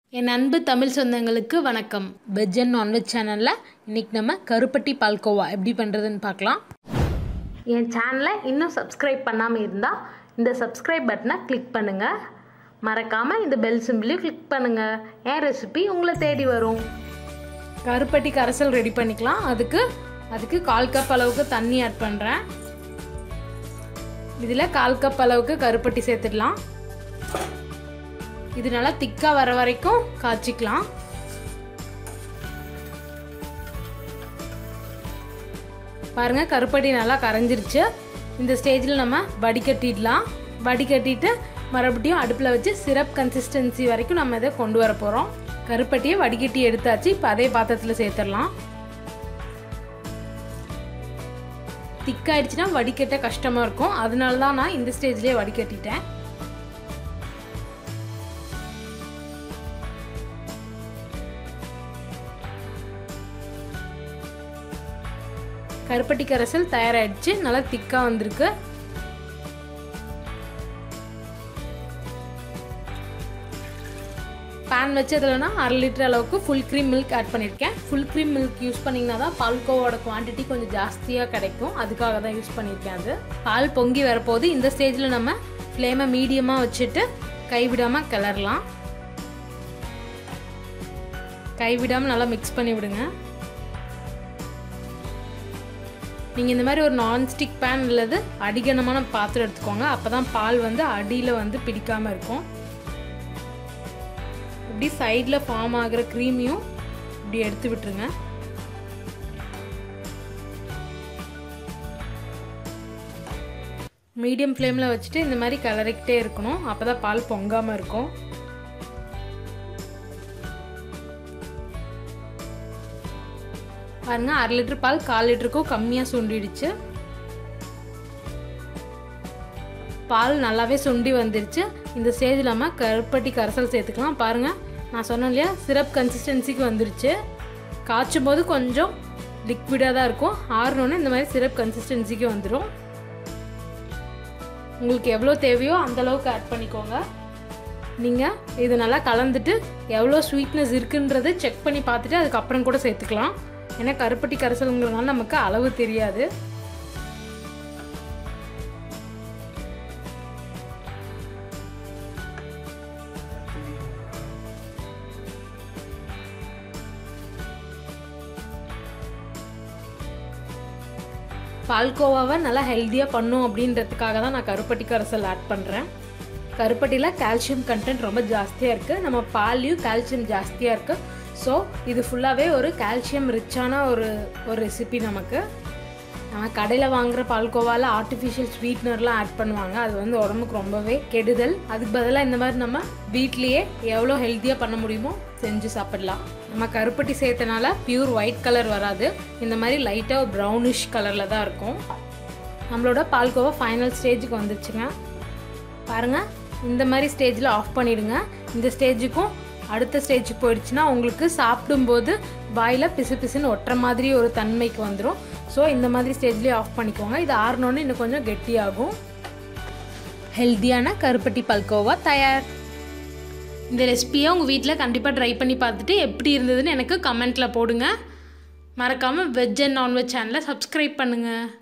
என் அன்பு தமிழ் சொந்தங்களுக்கு வணக்கம் வெஜ் அண்ட் நான்வெஜ் சேனலில் இன்றைக்கி நம்ம கருப்பட்டி பால்கோவா எப்படி பண்ணுறதுன்னு பார்க்கலாம் என் சேனலை இன்னும் சப்ஸ்கிரைப் பண்ணாமல் இருந்தால் இந்த சப்ஸ்கிரைப் பட்டனை கிளிக் பண்ணுங்கள் மறக்காமல் இந்த பெல் சிம்பிளையும் கிளிக் பண்ணுங்கள் என் ரெசிபி உங்களை தேடி வரும் கருப்பட்டி கரைசல் ரெடி பண்ணிக்கலாம் அதுக்கு அதுக்கு கால் கப் அளவுக்கு தண்ணி ஆட் பண்ணுறேன் இதில் கால் கப் அளவுக்கு கருப்பட்டி சேர்த்துடலாம் இது நல்லா திக்காக வர வரைக்கும் காய்ச்சிக்கலாம் பாருங்க கருப்பட்டி நல்லா கரைஞ்சிருச்சு இந்த ஸ்டேஜில் நம்ம வடிகட்டிடலாம் வடிகட்டிட்டு மறுபடியும் அடுப்பில் வச்சு சிரப் கன்சிஸ்டன்சி வரைக்கும் நம்ம இதை கொண்டு வர போகிறோம் கருப்பட்டியை வடிகட்டி எடுத்தாச்சு இப்போ அதே பாத்திரத்தில் சேர்த்துடலாம் திக்காயிடுச்சுன்னா வடிகட்ட கஷ்டமாக இருக்கும் அதனால தான் நான் இந்த ஸ்டேஜ்லேயே வடிகட்டிட்டேன் கருப்பட்டி கரைசல் தயாராகிடுச்சு நல்லா திக்காக வந்திருக்கு பேன் வச்சு அதில் நான் அரை லிட்டர் அளவுக்கு ஃபுல் க்ரீம் மில்க் ஆட் பண்ணியிருக்கேன் ஃபுல் க்ரீம் மில்க் யூஸ் பண்ணிங்கன்னா தான் பால்கோவோட குவான்டிட்டி கொஞ்சம் ஜாஸ்தியாக கிடைக்கும் அதுக்காக தான் யூஸ் பண்ணியிருக்கேன் அது பால் பொங்கி வரப்போது இந்த ஸ்டேஜில் நம்ம ஃப்ளேமை மீடியமாக வச்சுட்டு கைவிடாமல் கிளறலாம் கைவிடாமல் நல்லா மிக்ஸ் பண்ணி விடுங்க நீங்கள் இந்த மாதிரி ஒரு நான்ஸ்டிக் பேன் அல்லது அடிகனமான பாத்திரம் எடுத்துக்கோங்க அப்போ தான் பால் வந்து அடியில் வந்து பிடிக்காமல் இருக்கும் இப்படி சைடில் ஃபார்ம் ஆகிற க்ரீமையும் இப்படி எடுத்து விட்டுருங்க மீடியம் ஃப்ளேமில் வச்சுட்டு இந்த மாதிரி கலரிக்கிட்டே இருக்கணும் அப்போ தான் பால் பொங்காமல் இருக்கும் பாருங்க அரை லிட்டர் பால் கால் லிட்டருக்கும் கம்மியாக சுண்டிடுச்சு பால் நல்லாவே சுண்டி வந்துருச்சு இந்த ஸ்டேஜில் நம்ம கருப்பட்டி கரைசல் சேர்த்துக்கலாம் பாருங்கள் நான் சொன்னேன் இல்லையா சிரப் கன்சிஸ்டன்சிக்கு வந்துருச்சு காய்ச்சும் போது கொஞ்சம் லிக்விடாக தான் இருக்கும் ஆறுனோன்னு இந்த மாதிரி சிரப் கன்சிஸ்டன்சிக்கு வந்துடும் உங்களுக்கு எவ்வளோ தேவையோ அந்தளவுக்கு ஆட் பண்ணிக்கோங்க நீங்கள் இது நல்லா கலந்துட்டு எவ்வளோ ஸ்வீட்னஸ் இருக்குன்றதை செக் பண்ணி பார்த்துட்டு அதுக்கப்புறம் கூட சேர்த்துக்கலாம் ஏன்னா கருப்பட்டி கரைசலுங்கிறதுனால நமக்கு அளவு தெரியாது பால்கோவாவை நல்லா ஹெல்த்தியாக பண்ணும் அப்படின்றதுக்காக தான் நான் கருப்பட்டி கரைசல் ஆட் பண்ணுறேன் கருப்பட்டியில் கால்சியம் கண்டென்ட் ரொம்ப ஜாஸ்தியாக இருக்குது நம்ம பால்லையும் கால்சியம் ஜாஸ்தியாக இருக்குது ஸோ இது ஃபுல்லாகவே ஒரு கால்சியம் ரிச்சான ஒரு ஒரு ரெசிபி நமக்கு நம்ம கடையில் வாங்குகிற பால்கோவாவில் ஆர்டிஃபிஷியல் ஸ்வீட்னர்லாம் ஆட் பண்ணுவாங்க அது வந்து உடம்புக்கு ரொம்பவே கெடுதல் அதுக்கு பதிலாக இந்த மாதிரி நம்ம வீட்லேயே எவ்வளோ ஹெல்த்தியாக பண்ண முடியுமோ செஞ்சு சாப்பிடலாம் நம்ம கருப்பட்டி சேர்த்தனால பியூர் ஒயிட் கலர் வராது இந்த மாதிரி லைட்டாக ஒரு ப்ரௌனிஷ் கலரில் தான் இருக்கும் நம்மளோட பால்கோவா ஃபைனல் ஸ்டேஜுக்கு வந்துச்சுங்க பாருங்கள் இந்த மாதிரி ஸ்டேஜில் ஆஃப் பண்ணிவிடுங்க இந்த ஸ்டேஜுக்கும் அடுத்த ஸ்டேஜுக்கு போயிடுச்சுன்னா உங்களுக்கு சாப்பிடும்போது வாயில் பிசு பிசுன்னு ஒட்டுற மாதிரி ஒரு தன்மைக்கு வந்துடும் ஸோ இந்த மாதிரி ஸ்டேஜ்லேயே ஆஃப் பண்ணிக்கோங்க இது ஆறினோன்னு இன்னும் கொஞ்சம் கெட்டியாகும் ஹெல்த்தியான கருப்பட்டி பல்கோவா தயார் இந்த ரெசிபியை உங்கள் வீட்டில் கண்டிப்பாக ட்ரை பண்ணி பார்த்துட்டு எப்படி இருந்ததுன்னு எனக்கு கமெண்ட்டில் போடுங்க மறக்காமல் வெஜ் அண்ட் நான்வெஜ் சேனலை சப்ஸ்கிரைப் பண்ணுங்கள்